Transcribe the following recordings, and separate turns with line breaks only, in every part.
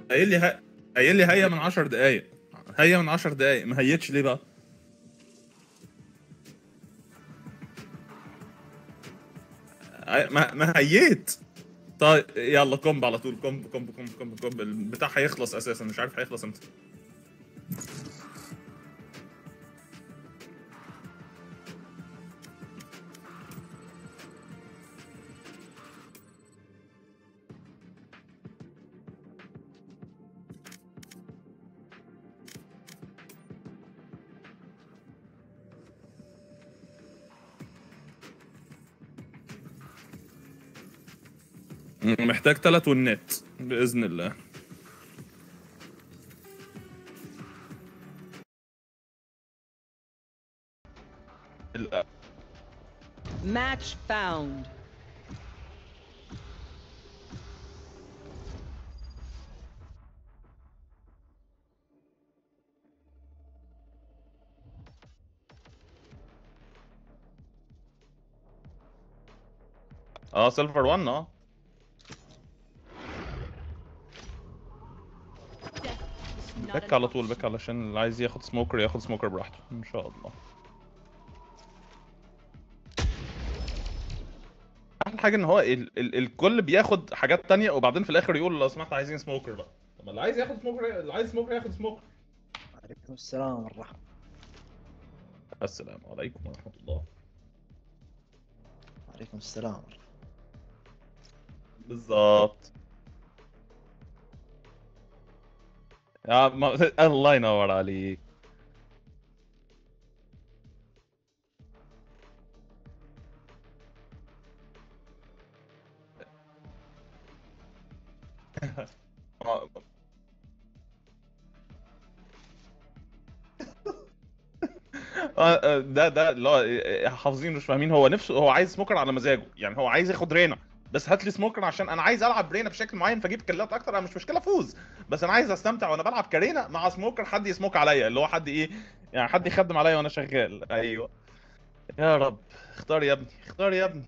قايل لي ه... قايل لي هيا من 10 دقايق هيا من 10 دقايق ما هيتش ليه بقى أي- ما ما هيت طيب يلا كومب على طول كومب كومب كومب كومب كومب البتاع هيخلص اساسا مش عارف هيخلص امتى محتاج تلات ونات باذن الله ال-
Match found.
اه سيلفر 1 اه بك على طول بك علشان اللي عايز ياخد سموكر ياخد سموكر براحته ان شاء الله احلى حاجه ان هو ال ال الكل بياخد حاجات تانية وبعدين في الاخر يقول لو سمحت عايزين سموكر بقى طب اللي عايز ياخد سموكر اللي عايز سموكر ياخد سموكر
عليكم السلام والرحمة
السلام عليكم ورحمه الله
عليكم السلام والرحمة.
بالظبط يا ما... الله ينور عليك آه، آه، آه، ده ده اللي هو آه، حافظين مش فاهمين هو نفسه هو عايز سموكر على مزاجه يعني هو عايز ياخد رينا بس هات لي سموكر عشان انا عايز العب رينا بشكل معين فاجيب كلات اكتر انا مش مشكله افوز بس انا عايز استمتع وانا بلعب كارينا مع سموكر حد يسموك عليا اللي هو حد ايه يعني حد يخدم عليا وانا شغال ايوه يا رب اختار يا ابني اختار يا ابني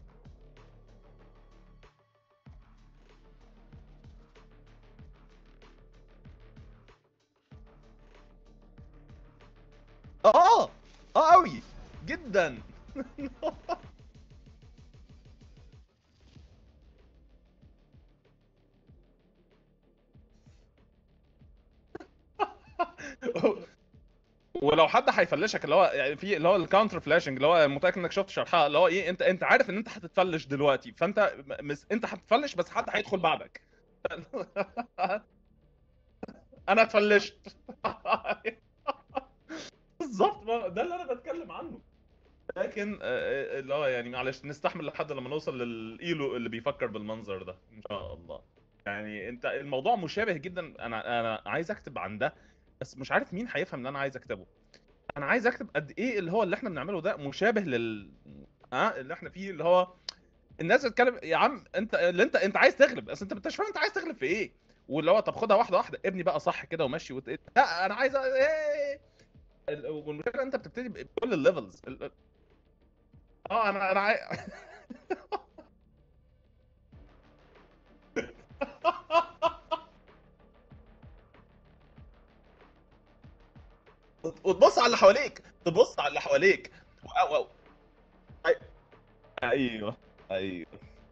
اه اه قوي جدا ولو حد هيفلشك اللي هو يعني في اللي هو الكاونتر فلاشنج اللي هو متاكد انك شفت شرحها اللي هو ايه انت انت عارف ان انت هتتفلش دلوقتي فانت مس... انت هتتفلش بس حد هيدخل بعدك انا اتفلشت بالظبط ما- ده اللي انا بتكلم عنه لكن آه، اللي هو يعني معلش نستحمل لحد لما نوصل للايلو اللي بيفكر بالمنظر ده ان شاء الله يعني انت الموضوع مشابه جدا انا انا عايز اكتب عن ده بس مش عارف مين هيفهم ان انا عايز اكتبه انا عايز اكتب قد ايه اللي هو اللي احنا بنعمله ده مشابه لل اه اللي احنا فيه اللي هو الناس بتتكلم يا عم انت اللي انت انت عايز تغلب بس انت مش فاهم انت عايز تغلب في ايه واللي هو طب خدها واحده واحده ابني بقى صح كده ومشي وت... لا انا عايز أ- ايه ال- والمشكله انت بتبتدي بكل الليفلز ال- اه انا انا عاي... وت- وتبص على اللي حواليك تبص على اللي حواليك واو واو أي- ايوه ايوه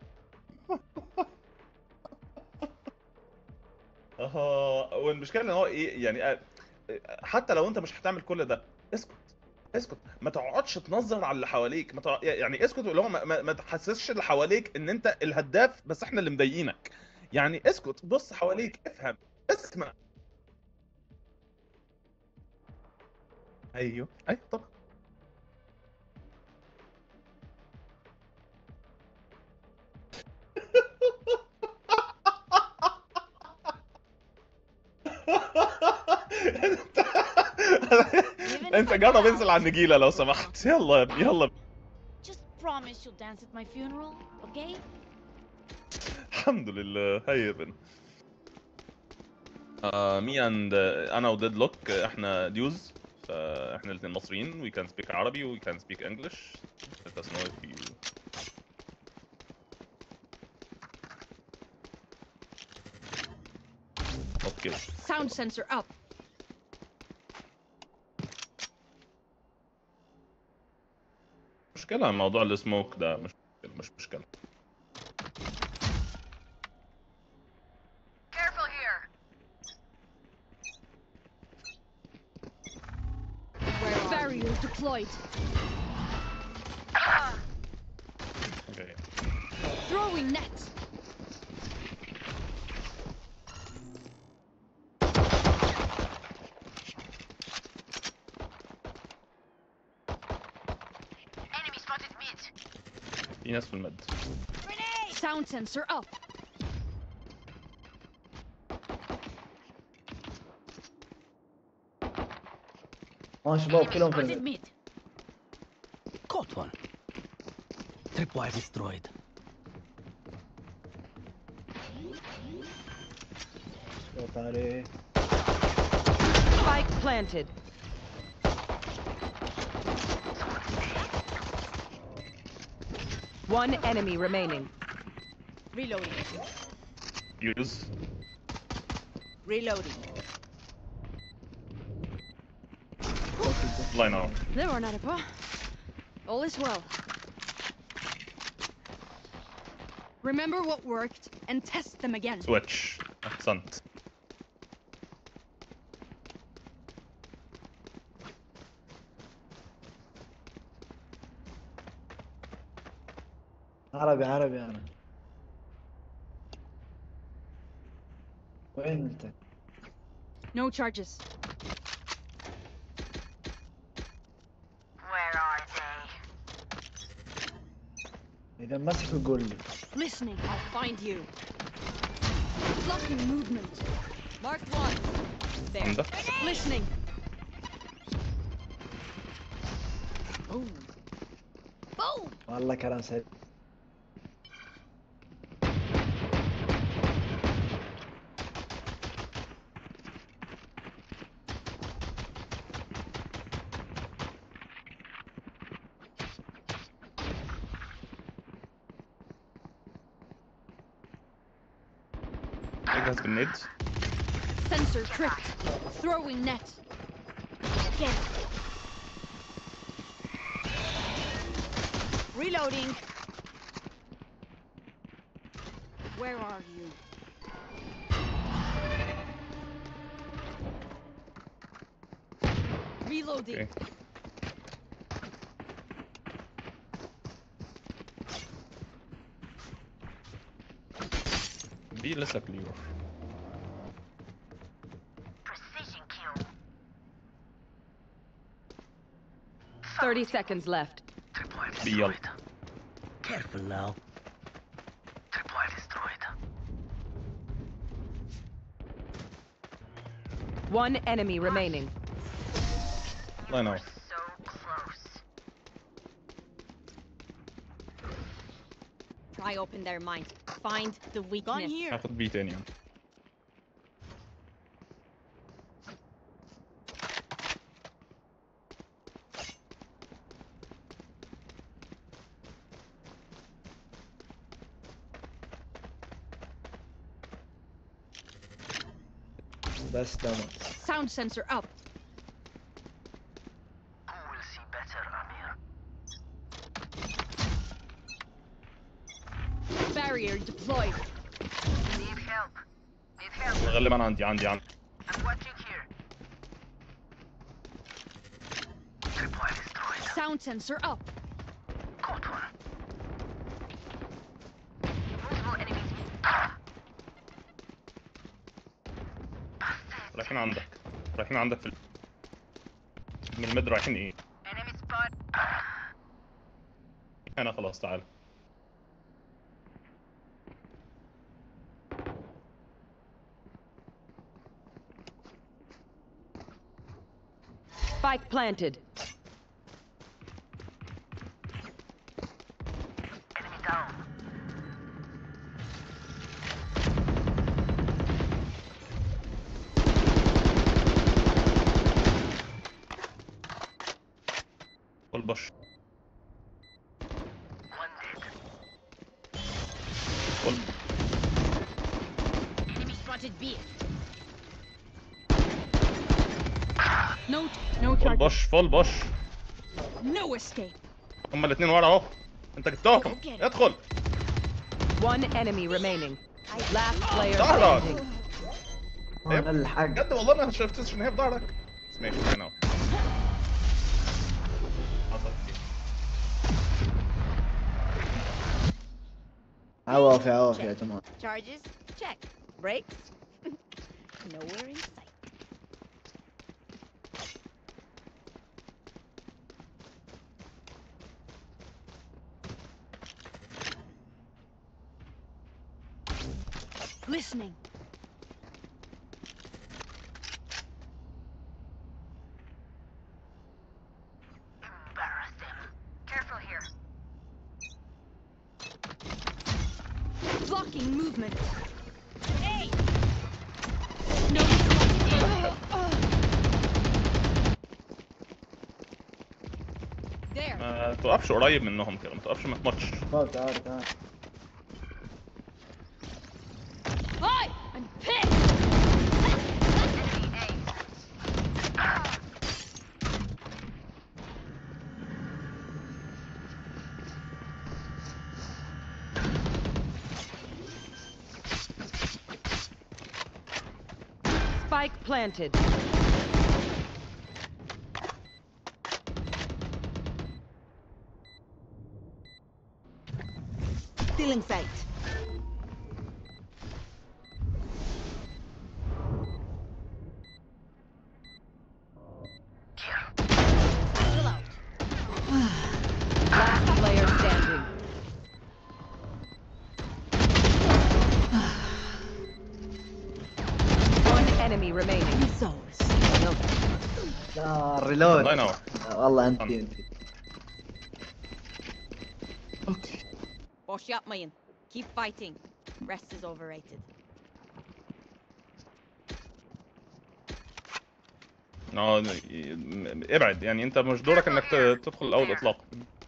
اه والمشكله ان هو ايه يعني آه، حتى لو انت مش هتعمل كل ده اسكت اسكت ما تقعدش تنظر على اللي حواليك ما تقع... يعني اسكت اللي هو ما, ما, ما تحسسش اللي حواليك ان انت الهداف بس احنا اللي مضايقينك يعني اسكت بص حواليك افهم اسمع ايوه ايوه طبعا
Even if
انت
I
جرب
fail,
انزل على النجيله لو سمحت يلا يا ابني يلا
Just promise you'll dance at my funeral, okay?
الحمد لله هيا بن مي اند انا وديد لوك احنا ديوز فاحنا الاثنين مصريين وي كان سبيك عربي وي كان سبيك انجلش let us know if you اوكي
Sound sensor up.
مشكلة موضوع السموك ده مش مش مشكلة
Careful here.
Barrier deployed.
اوكي
Throwing net.
Enemy spotted mid.
في ناس في المد
Sound sensor up.
اه شباب
Enemy
كلهم في
spotted
المد.
mid.
Caught one. Tripwire destroyed.
شوف عليه
Spike planted. One enemy remaining.
Reloading.
يوز
Reloading.
لاين اوت
There are not a pa. All is well. Remember what worked and test them again.
سويتش احسنت
عربي عربي انا وين انت؟
No charges.
Where are they?
اذا مسك قول لي
Listening. I'll find you. Blocking movement. Marked one. There.
عندك
Listening. Boom. Boom.
والله كلام سيء
جاهز بالنيد
Sensor tripped. Throwing net. Again. Reloading. Where are you? Reloading.
اوكي دي لسه كليور
Precision kill.
30 seconds left.
Tripwire
بي يلا
destroyed. Careful now. Tripwire destroyed.
One enemy remaining.
لاين اوت
So close.
Pry open their minds. Find the weakness. Gun here.
هاخد بي تاني يعني.
بس تمام
Sound sensor up.
Who will see better, Amir?
Barrier deployed.
Need help. Need help.
غالبا عندي عندي عندي
I'm watching here.
Tripwire destroyed.
Sound sensor up.
Caught one.
Multiple enemies.
رايحين عندك رايحين عندك في ال- من الميد رايحين ايه
Enemy spot.
هنا خلاص تعال
Spike planted.
Enemy down.
والبش
One dead.
وال...
Enemy spotted B. No, no
فول
charges.
بوش فول بوش
No escape.
هما الاثنين ورا اهو انت جبتهم ادخل
One enemy remaining. Last player
ظهرك.
standing.
هون الحق
بجد والله ما شفتش ان هي في ظهرك بس ماشي انا حصل كتير.
عوافي عوافي يا جماعة
Charges? Check. Brakes? Nowhere in sight. Listening.
Embarrass them. Careful here.
Blocking movement. Hey! No. There.
ما تقفش قريب منهم كده ما تقفش ما تمطش
تعال تعال تعال
Hi! I'm pissed!
Enemy A.
Spike planted.
Still in sight. Still out.
Last player standing. One enemy remaining.
Resource.
لا الريلود
الله ينور
والله انت انت
Boş yapmayın. Keep fighting. Rest is overrated.
اه ابعد يعني انت مش دورك انك ت- تدخل اول اطلاق